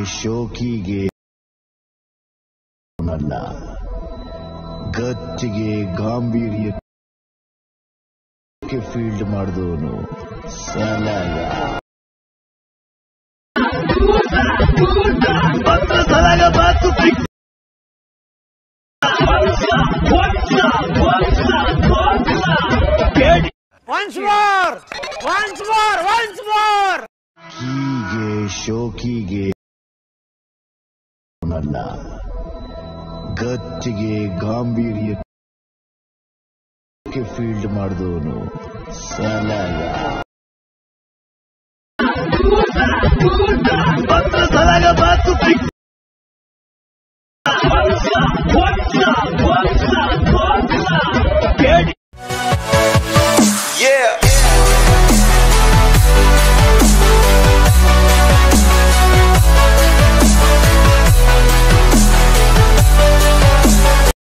ಶೋಕಿಗೆ ನಲ್ಲ ಗತ್ತಿಗೆ ಗಾಂಭೀರ್ಯಕ್ಕೆ ಫೀಲ್ಡ್ ಮಾಡಿದವನು ಸಲಾಗ ಸಲಾಗ ಬಾತು Once more! Once more! Once more! ಹೀಗೆ ಶೋಕಿಗೆ ನಲ್ಲ ಗತ್ತಿಗೆ ಗಾಂಭೀರ್ಯಕ್ಕೆ ಫೀಲ್ಡ್ ಮಾಡಿದವನು ಸಲಾಗ ಸಲಾಗ ಬಾತು